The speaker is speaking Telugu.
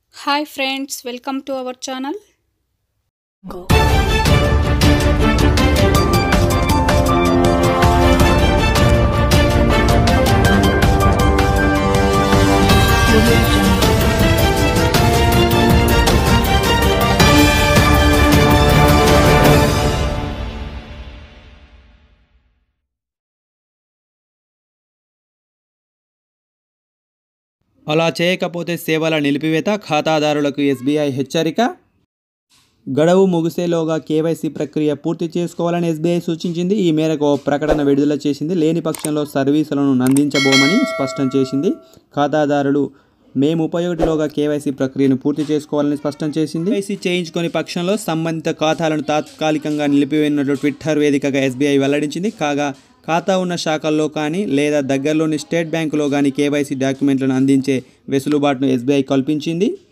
hi friends welcome to our channel అలా చేయకపోతే సేవల నిలిపివేత ఖాతాదారులకు ఎస్బీఐ హెచ్చరిక గడువు ముగిసేలోగా కేవైసీ ప్రక్రియ పూర్తి చేసుకోవాలని ఎస్బీఐ సూచించింది ఈ మేరకు ఓ ప్రకటన విడుదల చేసింది లేని పక్షంలో సర్వీసులను నందించబోమని స్పష్టం చేసింది ఖాతాదారులు మే ముప్పై ఒకటిలోగా కేవైసీ ప్రక్రియను పూర్తి చేసుకోవాలని స్పష్టం చేసింది కేవైసీ చేయించుకొని పక్షంలో సంబంధిత ఖాతాలను తాత్కాలికంగా నిలిపివేయనున్నట్లు ట్విట్టర్ వేదికగా ఎస్బీఐ వెల్లడించింది కాగా ఖాతా ఉన్న శాఖల్లో కానీ లేదా దగ్గరలోని స్టేట్ బ్యాంకులో కానీ కేవైసీ డాక్యుమెంట్లను అందించే వెసులుబాటును ఎస్బీఐ కల్పించింది